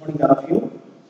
Morning all of you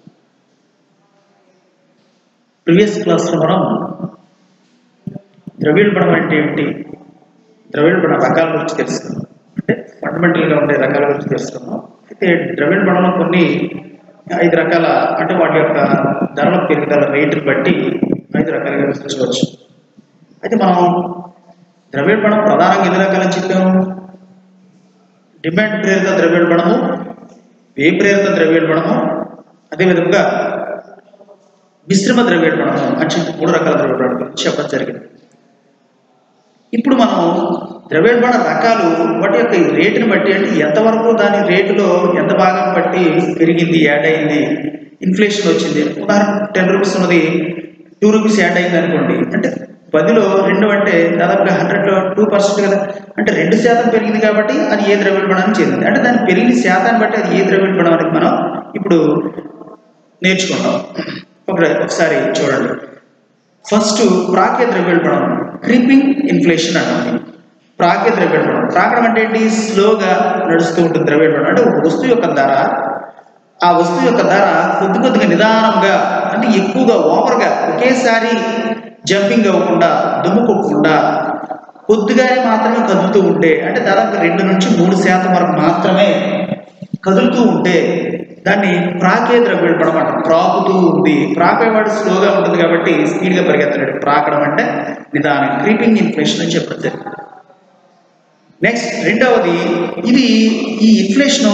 previous క్లాస్లో మనం ద్రవ్యోల్బణం అంటే ఏమిటి ద్రవ్యోల్బణ రకాల గురించి తెలుసుకున్నాం అంటే ఫండమెంటల్గా ఉండే రకాల గురించి తెలుసుకున్నాం అయితే ద్రవ్యోల్బణంలో కొన్ని ఐదు రకాల అంటే వాటి యొక్క ధరల పెరుగుదల రేటును బట్టి ఐదు రకాలుగా విశ్లేషించవచ్చు అయితే మనం ద్రవ్యోల్బణం ప్రధానంగా ఎన్ని రకాలని చెప్పాము డిమాండ్ ప్రేరిత ద్రవ్యోల్బణము వ్యయ ప్రేరిత ద్రవ్యోల్బణము అదేవిధంగా మిశ్రమ ద్రవ్యోల్బణము అని చెప్పి మూడు రకాల ద్రవ్యోల్బణం గురించి చెప్పడం జరిగింది ఇప్పుడు మనం ద్రవ్యోల్బణ రకాలు వాటి యొక్క రేటుని బట్టి అంటే ఎంతవరకు దాని రేటులో ఎంత భాగం బట్టి పెరిగింది యాడ్ అయింది ఇన్ఫ్లేషన్ వచ్చింది ఉదాహరణ టెన్ రూపీస్ ఉన్నది టూ రూపీస్ యాడ్ అయింది అనుకోండి అంటే పదిలో రెండు అంటే దాదాపుగా హండ్రెడ్లో టూ పర్సెంట్ కదా అంటే రెండు శాతం పెరిగింది కాబట్టి అది ఏ ద్రవ్యోల్బణానికి చెందింది అంటే దాని పెరిగిన శాతాన్ని బట్టి అది ఏ ద్రవ్యోల్బణం అనేది మనం ఇప్పుడు నేర్చుకుంటాం ఒక ఒకసారి చూడండి ఫస్ట్ ప్రాకే ద్రవ్యోల్బణం క్రీపింగ్ ఇన్ఫ్లేషన్ అంటాం ప్రాకే ద్రవ్యోల్బణం ప్రాకడం అంటే ఏంటి స్లోగా నడుస్తూ ఉంటుంది ద్రవ్యోల్బణం అంటే ఒక వస్తువు యొక్క ధర ఆ వస్తువు యొక్క ధర కొద్ది కొద్దిగా నిదానంగా అంటే ఎక్కువగా ఓవర్గా ఒకేసారి జంపింగ్ అవ్వకుండా దుమ్ము కొట్టకుండా కొద్దిగానే మాత్రమే కదులుతూ ఉంటే అంటే దాదాపు రెండు నుంచి మూడు శాతం వరకు మాత్రమే కదులుతూ ఉంటే దాన్ని ప్రాకే ద్రవ్యోల్బణం అంటారు ప్రాకుతూ ఉంది ప్రాకేవాడు స్లోగా ఉంటుంది కాబట్టి స్పీడ్గా పరిగెత్తలేడు ప్రాకడం అంటే నిదానం క్రీపింగ్ ఇన్ఫ్లేషన్ అని చెప్పడం జరిగింది నెక్స్ట్ రెండవది ఇది ఈ ఇన్ఫ్లేషను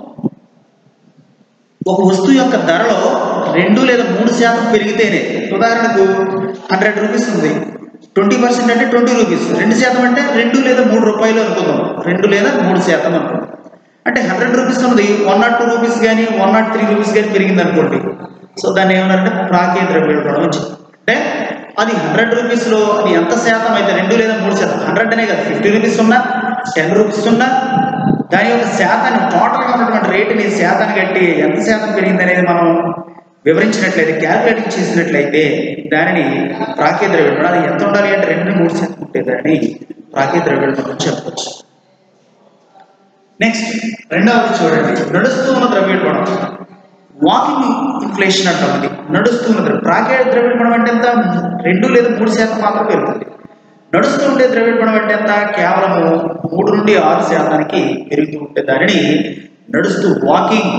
ఒక వస్తువు యొక్క ధరలో రెండు లేదా మూడు శాతం పెరిగితేనే ఉదాహరణకు హండ్రెడ్ రూపీస్ ఉంది ట్వంటీ పర్సెంట్ అంటే ట్వంటీ రూపీస్ రెండు శాతం అంటే రెండు లేదా మూడు రూపాయలు అనుకుందాం రెండు లేదా మూడు శాతం అనుకుందాం అంటే హండ్రెడ్ రూపీస్ ఉన్నది వన్ నాట్ టూ రూపీస్ కానీ వన్ నాట్ త్రీ రూపీస్ కానీ పెరిగింది అనుకోండి సో దాన్ని ఏమన్నారంటే ప్రాకే ద్రవ్యోల్బణం వచ్చి అంటే అది హండ్రెడ్ రూపీస్లో అది ఎంత శాతం అయితే రెండు లేదా మూడు శాతం హండ్రెడ్ అనే కదా ఫిఫ్టీ రూపీస్ ఉన్నా టెన్ రూపీస్ ఉన్నా దాని యొక్క శాతాన్ని టోటల్గా ఉన్నటువంటి రేటుని శాతాన్ని కట్టి ఎంత శాతం పెరిగింది అనేది మనం వివరించినట్లయితే క్యాల్కులేటింగ్ చేసినట్లయితే దానిని ప్రాకే ద్రవ్యోల్బణం అది ఎంత ఉండాలి అంటే రెండు మూడు శాతం ఉంటే దాన్ని ప్రాకే ద్రవ్యోల్బణం చెప్పవచ్చు నెక్స్ట్ రెండవది చూడండి నడుస్తూ ఉన్న ద్రవ్యోల్బణం వాకింగ్ ఇన్ఫ్లేషన్ అంటాం అది నడుస్తూ ఉన్న ద్రవ్య ప్రాకే ద్రవ్యోల్బణం అంటే ఎంత రెండు లేదా మూడు శాతం మాత్రం పెరుగుతుంది నడుస్తూ ఉండే ద్రవ్యోల్బణం అంటే ఎంత కేవలము మూడు నుండి ఆరు శాతానికి పెరుగుతూ ఉంటే దానిని నడుస్తూ వాకింగ్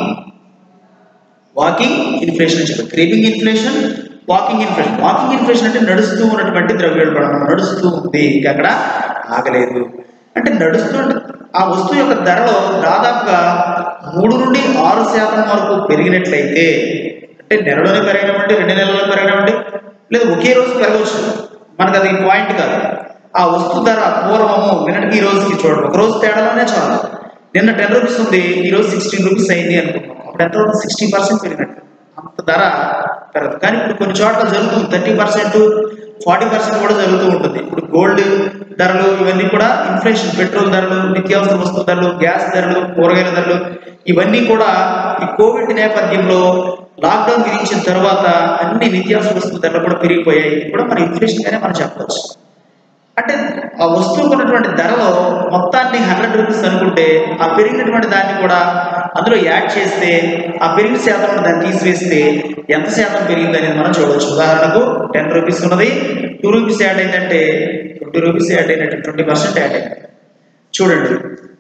వాకింగ్ ఇన్ఫ్లేషన్ అని చెప్పారు creeping inflation walking inflation walking inflation అంటే నడుస్తూ ఉన్నటువంటి ద్రవ్యోల్బణం నడుస్తూ ఉంది ఇంకా అక్కడ ఆగలేదు అంటే నడుస్తూ ఆ వస్తువు యొక్క ధరలో దాదాపుగా మూడు నుండి ఆరు శాతం వరకు పెరిగినట్లయితే అంటే నెలలోనే పెరగడం రెండు నెలల్లో పెరగడం లేదా ఒకే రోజు పెరగవచ్చు మనకు అది పాయింట్ కాదు ఆ వస్తువు ధర పూర్వము నిన్నటికి ఈ రోజుకి చూడండి ఒక రోజు తేడాలోనే చాలు నిన్న టెన్ రూపీస్ ఉంది ఈ రోజు సిక్స్టీన్ రూపీస్ అయింది అనుకుంటాం అప్పుడు ఎంత సిక్స్టీ పర్సెంట్ పెరిగినట్టు అంత ధర పెరగదు కానీ ఇప్పుడు కొన్ని చోట్ల జరుగుతుంది థర్టీ పర్సెంట్ ఫార్టీ పర్సెంట్ కూడా జరుగుతూ ఉంటుంది ఇప్పుడు గోల్డ్ ధరలు ఇవన్నీ కూడా ఇన్ఫ్లేషన్ పెట్రోల్ ధరలు నిత్యావసర వస్తువు ధరలు గ్యాస్ ధరలు కూరగాయల ధరలు ఇవన్నీ కూడా ఈ కోవిడ్ నేపథ్యంలో లాక్డౌన్ విధించిన తర్వాత అన్ని నిత్యావసర వస్తువుల ధరలు కూడా పెరిగిపోయాయి ఇది కూడా మన ఇన్ఫ్లేషన్ గానే మనం చెప్పవచ్చు అంటే ఆ వస్తువుకు ఉన్నటువంటి ధరలో మొత్తాన్ని హండ్రెడ్ రూపీస్ అనుకుంటే ఆ పెరిగినటువంటి దాన్ని కూడా అందులో యాడ్ చేస్తే ఆ పెరిగిన శాతం దాన్ని తీసివేస్తే ఎంత శాతం పెరిగింది అనేది మనం చూడవచ్చు ఉదాహరణకు టెన్ రూపీస్ ఉన్నది టూ రూపీస్ యాడ్ అయిందంటే ట్వంటీ రూపీస్ యాడ్ అయినట్టు ట్వంటీ పర్సెంట్ యాడ్ అయింది చూడండి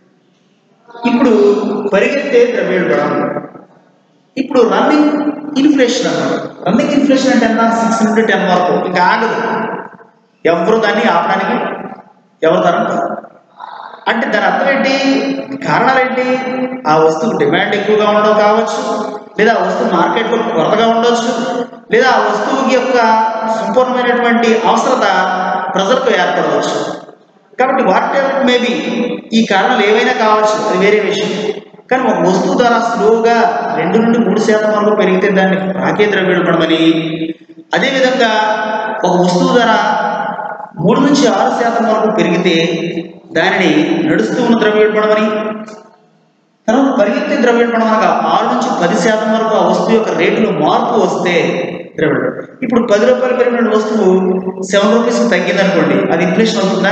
ఇప్పుడు పరిగెత్తే ద్రవ్యోల్బణం ఇప్పుడు రన్నింగ్ ఇన్ఫ్లేషన్ అన్నారు రన్నింగ్ ఇన్ఫ్లేషన్ అంటే ఎంత సిక్స్ నుండి టెన్ వరకు ఇంకా ఆగదు ఎవరు దాన్ని ఆపడానికి ఎవరు తరం అంటే దాని అర్థం ఏంటి కారణాలు ఏంటి ఆ వస్తువు డిమాండ్ ఎక్కువగా ఉండడం కావచ్చు లేదా ఆ వస్తువు మార్కెట్లో కొరతగా ఉండొచ్చు లేదా ఆ వస్తువు యొక్క సంపూర్ణమైనటువంటి అవసరత ప్రజలకు ఏర్పడవచ్చు కాబట్టి వాట్ ఎవర్ మేబీ ఈ కారణాలు ఏవైనా కావచ్చు అది వేరే విషయం కానీ ఒక వస్తువు ధర స్లోగా రెండు నుండి మూడు శాతం వరకు పెరిగితే దాన్ని ప్రాకే ద్రవ్యోల్బణమని అదేవిధంగా ఒక వస్తువు ధర మూడు నుంచి ఆరు శాతం వరకు పెరిగితే దానిని నడుస్తూ ఉన్న ద్రవ్యోల్బణం అని తర్వాత పరిగెత్తే ద్రవ్యోల్బణం అనగా ఆరు నుంచి పది శాతం వరకు ఆ వస్తువు యొక్క రేటులో మార్పు వస్తే ద్రవ్యోల్బణం ఇప్పుడు పది రూపాయలు పెరిగిన వస్తువు సెవెన్ రూపీస్ తగ్గింది అనుకోండి అది ఇన్ఫ్లేషన్ అవుతుందా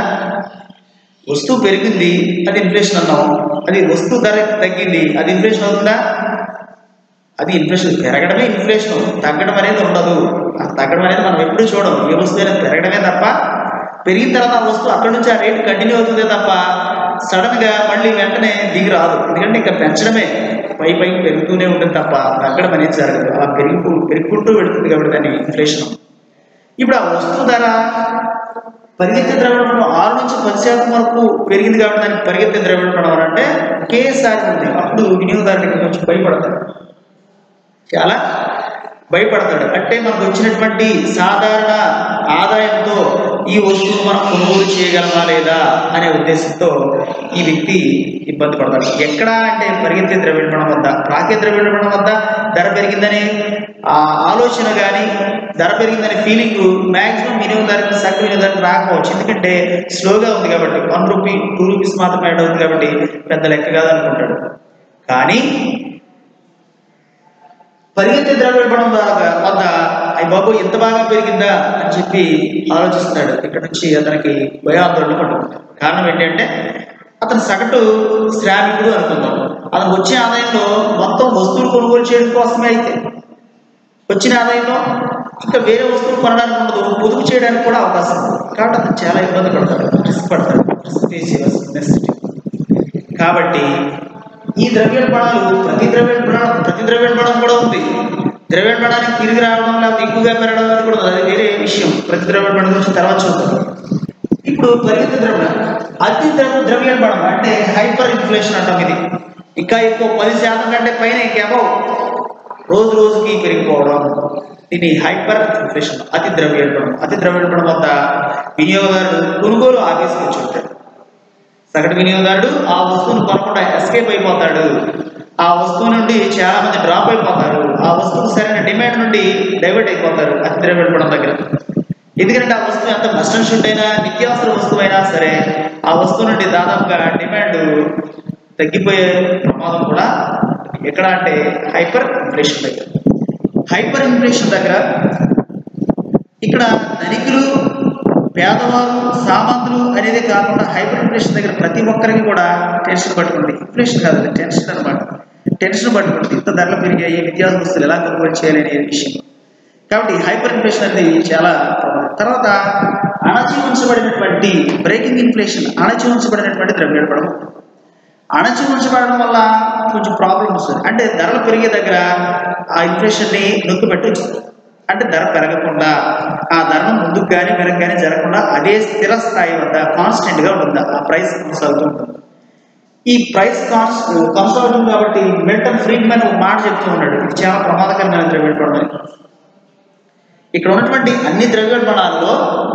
వస్తువు పెరిగింది అది ఇన్ఫ్లేషన్ అన్నాం అది వస్తువు ధర తగ్గింది అది ఇన్ఫ్లేషన్ అవుతుందా అది ఇన్ఫ్లేషన్ పెరగడమే ఇన్ఫ్లేషన్ తగ్గడం అనేది ఉండదు ఆ తగ్గడం అనేది మనం ఎప్పుడూ చూడం ఏ వస్తువు అయినా పెరగడమే తప్ప పెరిగిన తర్వాత ఆ వస్తువు అక్కడ నుంచి ఆ రేటు కంటిన్యూ అవుతుందే తప్ప సడన్ గా మళ్ళీ వెంటనే దిగి రాదు ఎందుకంటే ఇంకా పెంచడమే పై పైకి పెరుగుతూనే ఉంటుంది తప్ప తగ్గడం అనేది జరగదు అలా పెరిగి పెరుగుకుంటూ వెళుతుంది కాబట్టి దాన్ని ఇన్ఫ్లేషన్ ఇప్పుడు ఆ వస్తువు ధర పరిగెత్తే ద్రవ్యోల్బణం ఆరు నుంచి పది శాతం వరకు పెరిగింది కాబట్టి దానికి పరిగెత్తే ద్రవ్యోల్బణం అని అంటే ఒకేసారి ఉంది అప్పుడు వినియోగదారుడికి కొంచెం భయపడతాడు చాలా భయపడతాడు అంటే మనకు వచ్చినటువంటి సాధారణ ఆదాయంతో ఈ వస్తువును మనం కొనుగోలు చేయగలమా లేదా అనే ఉద్దేశంతో ఈ వ్యక్తి ఇబ్బంది పడతాడు ఎక్కడ అంటే పరిగెత్తే ద్రవ్యోల్బణం వద్ద రాకే ద్రవ్యోల్బణం వద్ద ధర పెరిగిందని ఆ ఆలోచన కానీ ధర పెరిగిందనే ఫీలింగ్ మ్యాక్సిమం వినియోగదారుకి సగటు వినియోగదారుకి రాకపోవచ్చు ఎందుకంటే స్లోగా ఉంది కాబట్టి వన్ రూపీ టూ రూపీస్ మాత్రమే యాడ్ అవుతుంది కాబట్టి పెద్ద లెక్క కాదనుకుంటాడు కానీ పరిగెత్తే ద్రవ్యోల్బణం వద్ద వద్ద అయ్యి బాబు ఇంత బాగా పెరిగిందా అని చెప్పి ఆలోచిస్తాడు ఇక్కడ నుంచి అతనికి భయాందోళన పట్టుకుంటాడు కారణం ఏంటంటే అతను సగటు శ్రామికుడు అనుకుందాం అతను వచ్చే ఆదాయంలో మొత్తం వస్తువులు కొనుగోలు చేయడం కోసమే అయితే వచ్చిన ఆదాయంలో ఇంకా వేరే వస్తువులు కొనడానికి ఉండదు పొదుపు చేయడానికి కూడా అవకాశం ఉంది కాబట్టి అతను చాలా ఇబ్బంది పడతాడు రిస్క్ పడతాడు రిస్క్ ఫేస్ చేయాల్సిన నెసెసిటీ కాబట్టి ఈ ద్రవ్యోల్బణాలు ప్రతి ద్రవ్యోల్బణం ప్రతి ద్రవ్యోల్బణం కూడా ఉంది ద్రవ్యోల్బణానికి తిరిగి రావడం లేకపోతే ఎక్కువగా పెరగడం అనేది కూడా ఉంది. అది వేరే విషయం ప్రతి ద్రవ్యోల్బణం గురించి తర్వాత చూద్దాం ఇప్పుడు పరిగెత్తే ద్రవ్యం అతి ద్రవ్య ద్రవ్యోల్బణం అంటే హైపర్ ఇన్ఫ్లేషన్ అంటాం ఇది ఇంకా ఎక్కువ పది శాతం కంటే పైన ఇంకేమో రోజు రోజుకి పెరిగిపోవడం దీన్ని హైపర్ ఇన్ఫ్లేషన్ అతి ద్రవ్యోల్బణం అతి ద్రవ్యోల్బణం వద్ద వినియోగదారుడు కొనుగోలు ఆపేసుకొచ్చి ఉంటాడు సగటు వినియోగదారుడు ఆ వస్తువును కొనకుండా ఎస్కేప్ అయిపోతాడు ఆ వస్తువు నుండి చాలా మంది డ్రాప్ అయిపోతారు ఆ వస్తువుకు సరైన డిమాండ్ నుండి డైవర్ట్ అయిపోతారు అతి ద్రవ్యోల్బణం దగ్గర ఎందుకంటే ఆ వస్తువు ఎంత మస్ట్ షుడ్ అయినా నిత్యావసర వస్తువు అయినా సరే ఆ వస్తువు నుండి దాదాపుగా డిమాండ్ తగ్గిపోయే ప్రమాదం కూడా ఎక్కడ అంటే హైపర్ ఇన్ఫ్లేషన్ దగ్గర హైపర్ ఇన్ఫ్లేషన్ దగ్గర ఇక్కడ ధనికులు పేదవారు సామాన్యులు అనేది కాకుండా హైపర్ ఇన్ఫ్లేషన్ దగ్గర ప్రతి ఒక్కరికి కూడా టెన్షన్ పట్టుకుంది ఇన్ఫ్లేషన్ కాదు అది టెన్షన్ అనమాట టెన్షన్ పట్టుకుంటుంది ఇంత ధరలు పెరిగాయి నిత్యావసర వస్తువులు ఎలా కొనుగోలు చేయాలి అనే విషయం కాబట్టి హైపర్ ఇన్ఫ్లేషన్ అనేది చాలా ప్రమాదం. తర్వాత అణచి ఉంచబడినటువంటి బ్రేకింగ్ ఇన్ఫ్లేషన్ అణచి ఉంచబడినటువంటి ద్రవ్యోల్బణం అణచి ఉంచబడడం వల్ల కొంచెం ప్రాబ్లం వస్తుంది అంటే ధరలు పెరిగే దగ్గర ఆ ఇన్ఫ్లేషన్ని నొక్కి పెట్టి ఉంచుతుంది అంటే ధర పెరగకుండా ఆ ధరను ముందుకు కానీ వెనక్కి కానీ జరగకుండా అదే స్థిర స్థాయి వద్ద కాన్స్టెంట్గా ఉంటుంది ఆ ప్రైస్ కొనసాగుతూ ఉంటుంది ఈ ప్రైస్ కాన్స్ కొనసాగుతుంది కాబట్టి మిల్టన్ ఫ్రీడ్మెన్ ఒక మాట చెప్తూ ఉన్నాడు ఇది చాలా ప్రమాదకరమైన ద్రవ్యోల్బణం అని. ఇక్కడ ఉన్నటువంటి అన్ని ద్రవ్యోల్బణాల్లో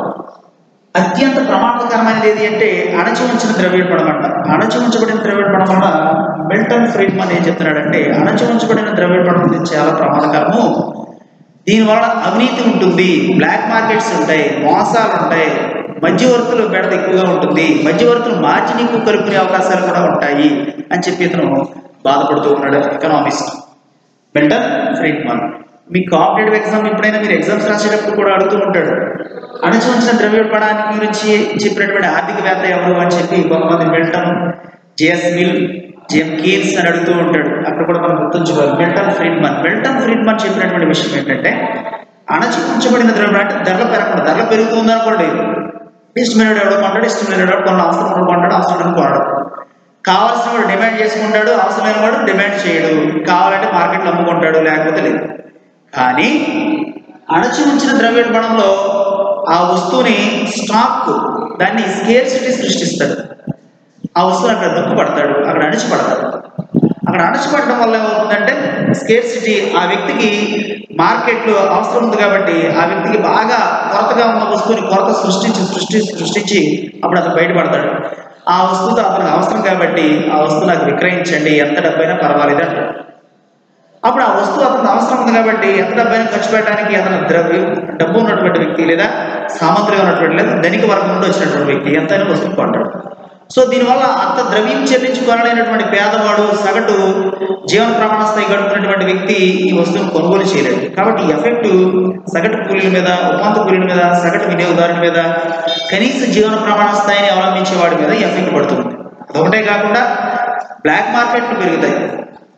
అత్యంత ప్రమాదకరమైనది ఏది అంటే అణచి ఉంచిన ద్రవ్యోల్బణం అంట అణచి ఉంచబడిన ద్రవ్యోల్బణం వల్ల మిల్టన్ ఫ్రీడ్మన్ ఏం చెప్తున్నాడంటే అణచి ఉంచబడిన ద్రవ్యోల్బణం ఇది చాలా ప్రమాదకరము దీనివల్ల అవినీతి ఉంటుంది బ్లాక్ మార్కెట్స్ ఉంటాయి మోసాలు ఉంటాయి మధ్యవర్తులు బెడద ఎక్కువగా ఉంటుంది మధ్యవర్తులు మార్జిన్ ఎక్కువ కలుపుకునే అవకాశాలు కూడా ఉంటాయి అని చెప్పి ఇతను బాధపడుతూ ఉన్నాడు ఎకనామిస్ట్ మిల్టన్ ఫ్రీడ్మన్ మీ కాంపిటేటివ్ ఎగ్జామ్ ఎప్పుడైనా మీరు ఎగ్జామ్స్ రాసేటప్పుడు కూడా అడుగుతూ ఉంటాడు అణచి ఉంచిన ద్రవ్యోల్బణానికి గురించి చెప్పినటువంటి ఆర్థికవేత్త ఎవరు అని చెప్పి కొంతమంది Milton J S Mill J M Keynes అని అడుగుతూ ఉంటాడు అక్కడ కూడా మనం గుర్తుంచుకోవాలి మిల్టన్ ఫ్రీడ్మన్ మిల్టన్ ఫ్రీడ్మన్ చెప్పినటువంటి విషయం ఏంటంటే అణచి ఉంచబడిన ద్రవ్యం అంటే ధరలు పెరగకుండా ధరలు పెరుగుతుంది అనుకోండి ఇష్టమైన ఎవడో కొంటాడు ఇష్టమైన వాడు కొన్ని అవసరం ఉన్న కొంటాడు అవసరం లేని కొనడు కావాల్సిన వాడు డిమాండ్ చేసుకుంటాడు అవసరమైన వాడు డిమాండ్ చేయడు కావాలంటే మార్కెట్లో అమ్ముకుంటాడు లేకపోతే లేదు కానీ అణచి ఉంచిన ద్రవ్యోల్బణంలో ఆ వస్తువుని స్టాక్ దాన్ని స్కేర్సిటీ సృష్టిస్తాడు ఆ వస్తువుని అక్కడ దుక్కు పడతాడు అక్కడ అణిచిపడతాడు అక్కడ అణిచిపడడం వల్ల ఏమవుతుందంటే స్కేర్సిటీ ఆ వ్యక్తికి మార్కెట్లో అవసరం ఉంది కాబట్టి ఆ వ్యక్తికి బాగా కొరతగా ఉన్న వస్తువుని కొరత సృష్టించి సృష్టి సృష్టించి అప్పుడు అతను బయటపడతాడు ఆ వస్తువుతో అతనికి అవసరం కాబట్టి ఆ వస్తువు నాకు విక్రయించండి ఎంత డబ్బైనా పర్వాలేదు అంటాడు అప్పుడు ఆ వస్తువు అతనికి అవసరం ఉంది కాబట్టి ఎంత డబ్బైనా ఖర్చు పెట్టడానికి అతను ద్రవ్యం డబ్బు ఉన్నటువంటి వ్యక్తి లేదా సామర్థ్యం ఉన్నటువంటి లేదా ధనిక వర్గం నుండి వచ్చినటువంటి వ్యక్తి ఎంతైనా వస్తువు కొంటాడు సో దీనివల్ల అంత ద్రవ్యం చెల్లించి కొనలేనటువంటి పేదవాడు సగటు జీవన ప్రమాణ స్థాయి గడుపుతున్నటువంటి వ్యక్తి ఈ వస్తువును కొనుగోలు చేయలేడు కాబట్టి ఈ ఎఫెక్ట్ సగటు కూలీల మీద ఉపాంత కూలీల మీద సగటు వినియోగదారుల మీద కనీస జీవన ప్రమాణ స్థాయిని అవలంబించే వాడి మీద ఈ ఎఫెక్ట్ పడుతుంది అదొకటే కాకుండా బ్లాక్ మార్కెట్లు పెరుగుతాయి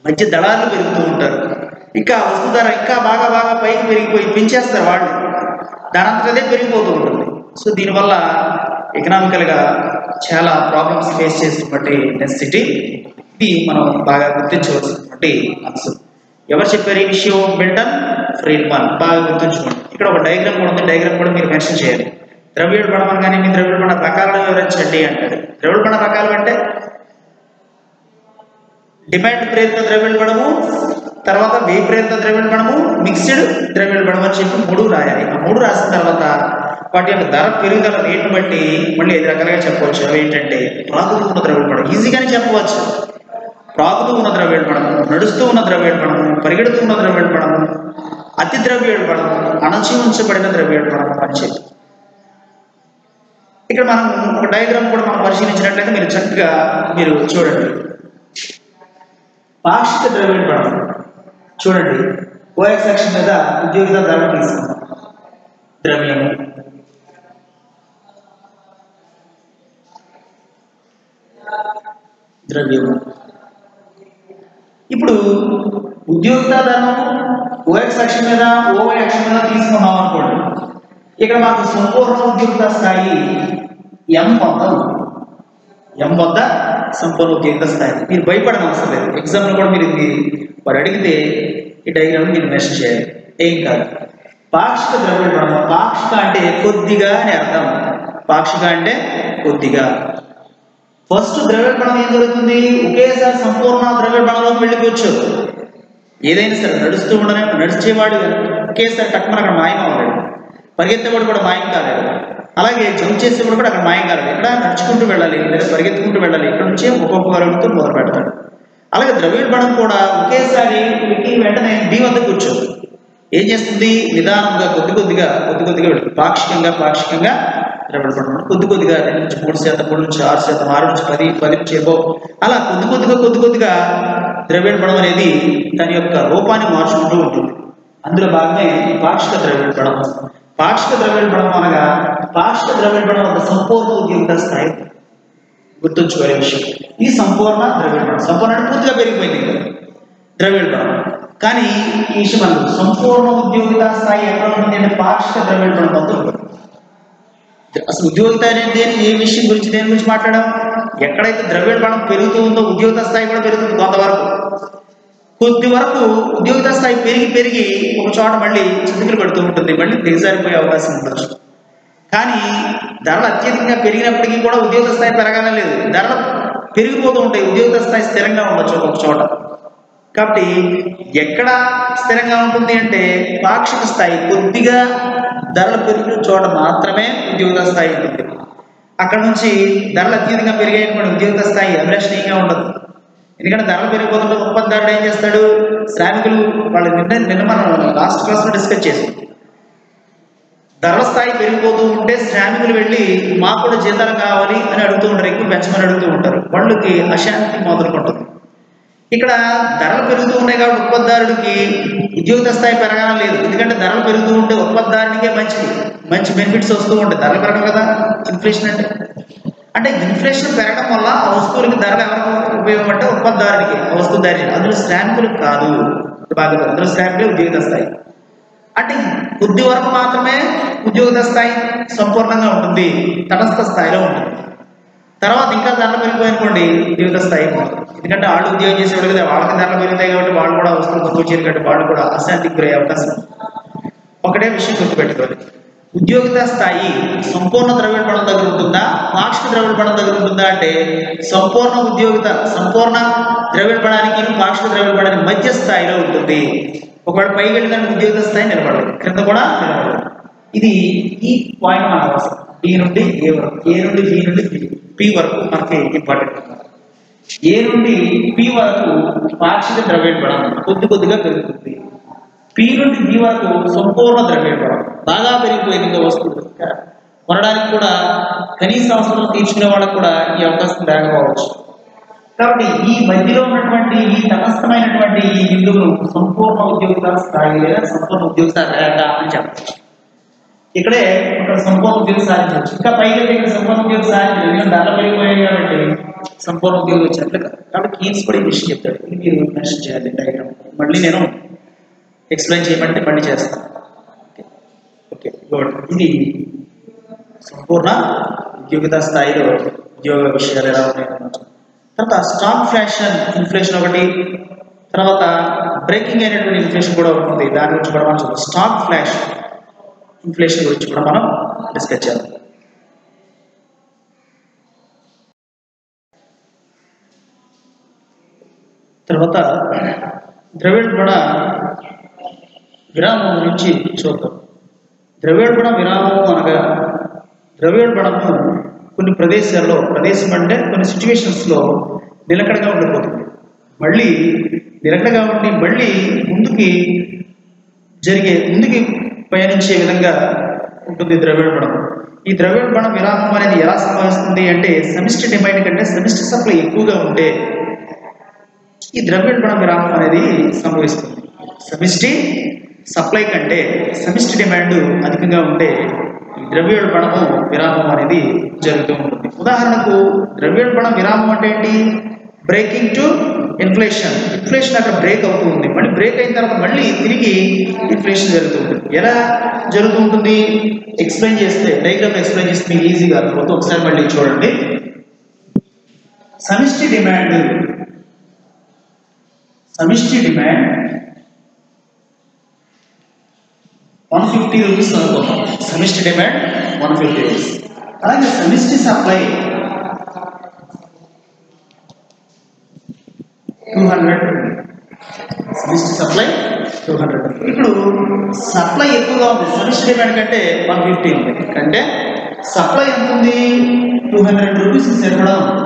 మధ్య దళాలు పెరుగుతూ ఉంటారు ఇంకా వస్తు ధర ఇంకా బాగా బాగా పైకి పెరిగిపోయి పెంచేస్తారు వాళ్ళు దానంతటదే పెరిగిపోతూ ఉంటుంది సో దీనివల్ల ఎకనామికల్గా చాలా ప్రాబ్లమ్స్ ఫేస్ చేసినటువంటి నెసిటీ ఇది మనం బాగా గుర్తించవలసినటువంటి అంశం ఎవరు చెప్పారు ఈ విషయం మిల్టన్ ఫ్రీడ్మన్ బాగా గుర్తుంచుకోండి ఇక్కడ ఒక డయాగ్రామ్ కూడా ఉంది డయాగ్రామ్ కూడా మీరు మెన్షన్ చేయాలి ద్రవ్యోల్బణం అనగానే మీ ద్రవ్యోల్బణ రకాలను వివరించండి అంటాడు ద్రవ్యోల్బణ రకాలు అంటే డిమాండ్ ప్రేరిత ద్రవ్యోల్బణము తర్వాత వ్యయ ప్రేరిత ద్రవ్యోల్బణము మిక్స్డ్ ద్రవ్యోల్బణం అని చెప్పి మూడు రాయాలి ఆ మూడు రాసిన తర్వాత వాటి యొక్క ధర పెరుగుదల రేటు బట్టి మళ్ళీ ఐదు రకాలుగా చెప్పవచ్చు అవి ఏంటంటే ప్రాగుతూ ఉన్న ద్రవ్యోల్బణం ఈజీగానే చెప్పవచ్చు ప్రాగుతూ ఉన్న ద్రవ్యోల్బణము నడుస్తూ ఉన్న ద్రవ్యోల్బణము పరిగెడుతూ ఉన్న ద్రవ్యోల్బణము అతి ద్రవ్యోల్బణము అణచి ఉంచబడిన ద్రవ్యోల్బణము అని చెప్పి ఇక్కడ మనం ఒక డయాగ్రామ్ కూడా మనం పరిశీలించినట్లయితే మీరు చక్కగా మీరు చూడండి పాక్షిక ద్రవ్యోల్బణం చూడండి ఓఎక్స్ సెక్షన్ మీద ఉద్యోగిత ధర తీసుకుందాం ద్రవ్యము ద్రవ్యము ఇప్పుడు ఉద్యోగిత ధర్మం ఓఎక్స్ అక్షం మీద ఓవై అక్షం మీద తీసుకున్నాం అనుకోండి ఇక్కడ మాకు సంపూర్ణ ఉద్యోగిత స్థాయి ఎం వద్ద ఉంది. ఎం వద్ద సంపూర్ణ ఉద్యోగిత స్థాయి మీరు భయపడని అవసరం లేదు ఎగ్జామ్లో కూడా మీరు ఇది వారు అడిగితే ఈ డైగ్రామ్ మీరు మెన్షన్ చేయాలి ఏం కాదు పాక్షిక ద్రవ్యోల్బణం పాక్షిక అంటే కొద్దిగా అని అర్థం పాక్షిక అంటే కొద్దిగా ఫస్ట్ ద్రవ్యోల్బణం ఏం జరుగుతుంది ఒకేసారి సంపూర్ణ ద్రవ్యోల్బణంలోకి వెళ్ళిపోవచ్చు ఏదైనా సరే నడుస్తూ ఉండనే నడిచేవాడు ఒకేసారి టక్కున అక్కడ మాయం అవ్వలేడు పరిగెత్తేవాడు కూడా మాయం కాలేడు అలాగే జంప్ చేసేవాడు కూడా అక్కడ మాయం కాలేడు ఇక్కడ నడుచుకుంటూ వెళ్ళాలి లేదా పరిగెత్తుకుంటూ వెళ్ళాలి ఇక్కడ నుంచి ఒక్కొక్క అడుగుతూ మొదలు పెడతాడు అలాగే ద్రవ్యోల్బణం కూడా ఒకేసారి ఎక్కి వెంటనే బి వద్ద కూర్చో ఏం చేస్తుంది నిదానంగా కొద్ది కొద్దిగా కొద్ది కొద్దిగా వెళ్తుంది పాక్షికంగా పాక్షికంగా ద్రవ్యోల్బణం కొద్ది కొద్దిగా రెండు నుంచి మూడు శాతం మూడు నుంచి ఆరు శాతం ఆరు నుంచి పది పది నుంచి ఏవో అలా కొద్ది కొద్దిగా కొద్ది కొద్దిగా ద్రవ్యోల్బణం అనేది దాని యొక్క రూపాన్ని మార్చుకుంటూ ఉంటుంది అందులో భాగమే ఈ పాక్షిక ద్రవ్యోల్బణం పాక్షిక ద్రవ్యోల్బణం అనగా పాక్షిక ద్రవ్యోల్బణం ఒక సంపూర్ణ ఉద్యోగ స్థాయి గుర్తుంచుకోలే విషయం ఈ సంపూర్ణ ద్రవ్యోల్బణం సంపూర్ణ అంటే పూర్తిగా పెరిగిపోయింది ఇంకా ద్రవ్యోల్బణం కానీ ఈ విషయం మనకు సంపూర్ణ ఉద్యోగిత స్థాయి ఎక్కడ ఉంటుంది అంటే పాక్షిక ద్రవ్యోల్బణం వద్ద ఉంటుంది అసలు ఉద్యోగిత అనేది దేని ఏ విషయం గురించి దేని గురించి మాట్లాడాం ఎక్కడైతే ద్రవ్యోల్బణం పెరుగుతూ ఉందో ఉద్యోగిత స్థాయి కూడా పెరుగుతుంది కొంతవరకు కొద్ది వరకు ఉద్యోగిత స్థాయి పెరిగి పెరిగి ఒక చోట మళ్ళీ చితికిలు పెడుతూ ఉంటుంది మళ్ళీ దిగజారిపోయే అవకాశం ఉండొచ్చు కానీ ధరలు అత్యధికంగా పెరిగినప్పటికీ కూడా ఉద్యోగ స్థాయి పెరగానే లేదు ధరలు పెరిగిపోతూ ఉంటాయి ఉద్యోగ స్థాయి స్థిరంగా ఉండొచ్చు ఒక చోట కాబట్టి ఎక్కడ స్థిరంగా ఉంటుంది అంటే పాక్షిక స్థాయి కొద్దిగా ధరలు పెరిగిన చోట మాత్రమే ఉద్యోగ స్థాయి ఉంటుంది అక్కడ నుంచి ధరలు అత్యధికంగా పెరిగాయనుకోండి ఉద్యోగ స్థాయి అభిలషణీయంగా ఉండదు ఎందుకంటే ధరలు పెరిగిపోతుంటే ఉత్పత్తిదారుడు ఏం చేస్తాడు శ్రామికులు వాళ్ళ నిన్న నిన్న మనం లాస్ట్ క్లాస్లో డిస్కస్ చేసాం ధరల స్థాయి పెరిగిపోతూ ఉంటే శ్రామికులు వెళ్ళి మాకు కూడా జీతాలు కావాలి అని అడుగుతూ ఉంటారు ఎక్కువ పెంచమని అడుగుతూ ఉంటారు వాళ్ళకి అశాంతి మొదలుకుంటుంది ఇక్కడ ధరలు పెరుగుతూ ఉన్నాయి కాబట్టి ఉత్పత్తిదారుడికి ఉద్యోగ స్థాయి పెరగాలని లేదు ఎందుకంటే ధరలు పెరుగుతూ ఉంటే ఉత్పత్తిదారునికే మంచిది మంచి బెనిఫిట్స్ వస్తూ ఉంటాయి ధరలు పెరగడం కదా ఇన్ఫ్లేషన్ అంటే అంటే ఇన్ఫ్లేషన్ పెరగడం వల్ల ఆ వస్తువులకి ధరలు ఎవరికి ఉపయోగం అంటే ఉత్పత్తిదారునికి ఆ వస్తువు ధర అందులో శ్రామికులకు కాదు బాగా అందులో శ్రామికులే ఉద్యోగ స్థాయి అంటే కొద్ది వరకు మాత్రమే ఉద్యోగ స్థాయి సంపూర్ణంగా ఉంటుంది తటస్థ స్థాయిలో ఉంటుంది తర్వాత ఇంకా ధరలు పెరిగిపోయినకోండి ఉద్యోగ స్థాయి ఉంటుంది. ఎందుకంటే వాళ్ళు ఉద్యోగం చేసేవాళ్ళు కదా వాళ్ళకి ధరలు పెరుగుతాయి కాబట్టి వాళ్ళు కూడా వస్తువులు తక్కువ చేయరు కాబట్టి వాళ్ళు కూడా అశాంతికి గురయ్యే అవకాశం ఉంది. ఒకటే విషయం గుర్తుపెట్టుకోవాలి ఉద్యోగిత స్థాయి సంపూర్ణ ద్రవ్యోల్బణం దగ్గర ఉంటుందా పాక్షిక ద్రవ్యోల్బణం దగ్గర ఉంటుందా అంటే సంపూర్ణ ఉద్యోగిత సంపూర్ణ ద్రవ్యోల్బణానికి పాక్షిక ద్రవ్యోల్బణానికి మధ్య స్థాయిలో ఉంటుంది ఒకవేళ పైకి వెళ్ళిన ఉద్యోగిత స్థాయి నిలబడదు క్రింద కూడా నిలబడదు ఇది ఈ పాయింట్ మనకు అవసరం బి నుండి ఏ వరకు ఏ నుండి బి నుండి పి పి వరకు మనకి ఇంపార్టెంట్ ఏ నుండి పి వరకు పాక్షిక ద్రవ్యోల్బణం కొద్ది కొద్దిగా పెరుగుతుంది పి నుండి బి వరకు సంపూర్ణ ద్రవ్యోల్బణం బాగా పెరిగిపోయింది ఇంకా వస్తువులు ఇంకా కొనడానికి కూడా కనీస అవసరం తీర్చుకునే వాళ్ళకు కూడా ఈ అవకాశం లేకపోవచ్చు కాబట్టి ఈ మధ్యలో ఉన్నటువంటి ఈ తటస్థమైనటువంటి ఈ బిందువులు సంపూర్ణ ఉద్యోగ స్థాయి లేదా సంపూర్ణ ఉద్యోగ రేఖ అని చెప్పచ్చు ఇక్కడే ఇక్కడ సంపూర్ణ ఉద్యోగం సాధించవచ్చు ఇంకా పైకి వెళ్తే ఇక్కడ సంపూర్ణ ఉద్యోగం సాధించలేదు ఎందుకంటే ధరలు పెరిగిపోయాయి కాబట్టి సంపూర్ణ ఉద్యోగం వచ్చినట్లు కాదు కాబట్టి కీన్స్ కూడా ఈ విషయం చెప్తాడు ఇది మీరు మెన్షన్ చేయాలి డయాగ్రామ్ మళ్ళీ నేను ఎక్స్ప్లెయిన్ చేయమంటే మళ్ళీ చేస్తాను ఓకే ఓకే గుడ్ ఇది సంపూర్ణ ఉద్యోగిత స్థాయిలో ఉద్యోగ విషయాలు ఎలా ఉన్నాయన్నమాట తర్వాత స్టాక్ ఫ్లాషన్ ఇన్ఫ్లేషన్ ఒకటి తర్వాత బ్రేకింగ్ అయినటువంటి ఇన్ఫ్లేషన్ కూడా ఉంటుంది దాని గురించి కూడా మనం చూద్దాం స్టాక్ ఫ్లాష్ ఇన్ఫ్లేషన్ గురించి కూడా మనం డిస్కస్ చేద్దాం తర్వాత ద్రవిడ విరామం గురించి చూద్దాం ద్రవ్యోల్బణ విరామము అనగా ద్రవ్యోల్బణము కొన్ని ప్రదేశాల్లో ప్రదేశం అంటే కొన్ని సిచ్యువేషన్స్లో నిలకడగా ఉండిపోతుంది మళ్ళీ నిలకడగా ఉండి మళ్ళీ ముందుకి జరిగే ముందుకి పయనించే విధంగా ఉంటుంది ద్రవ్యోల్బణం ఈ ద్రవ్యోల్బణ విరామం అనేది ఎలా సంభవిస్తుంది అంటే సమిష్టి డిమాండ్ కంటే సమిష్టి సప్లై ఎక్కువగా ఉంటే ఈ ద్రవ్యోల్బణ విరామం అనేది సంభవిస్తుంది సమిష్టి సప్లై కంటే సమిష్టి డిమాండ్ అధికంగా ఉంటే ఈ ద్రవ్యోల్బణము విరామం అనేది జరుగుతూ ఉంటుంది ఉదాహరణకు ద్రవ్యోల్బణ విరామం అంటే ఏంటి బ్రేకింగ్ టు ఇన్ఫ్లేషన్ ఇన్ఫ్లేషన్ అక్కడ బ్రేక్ అవుతూ ఉంది మళ్ళీ బ్రేక్ అయిన తర్వాత మళ్ళీ తిరిగి ఇన్ఫ్లేషన్ జరుగుతూ ఉంటుంది ఎలా జరుగుతూ ఉంటుంది ఎక్స్ప్లెయిన్ చేస్తే డయాగ్రామ్ ఎక్స్ప్లెయిన్ చేస్తే మీకు ఈజీగా అర్థమవుతుంది ఒకసారి మళ్ళీ చూడండి సమిష్టి డిమాండ్ సమిష్టి డిమాండ్ వన్ ఫిఫ్టీ రూపీస్ అనుకుందాం సమిష్టి డిమాండ్ వన్ ఫిఫ్టీ రూపీస్ అలాగే సమిష్టి సప్లై టూ హండ్రెడ్ సమిష్టి సప్లై టూ హండ్రెడ్ ఇప్పుడు సప్లై ఎక్కువగా ఉంది సమిష్టి డిమాండ్ కంటే వన్ ఫిఫ్టీ ఉంది అంటే సప్లై ఎంత ఉంది టూ హండ్రెడ్ రూపీస్ సరిపడా ఉంది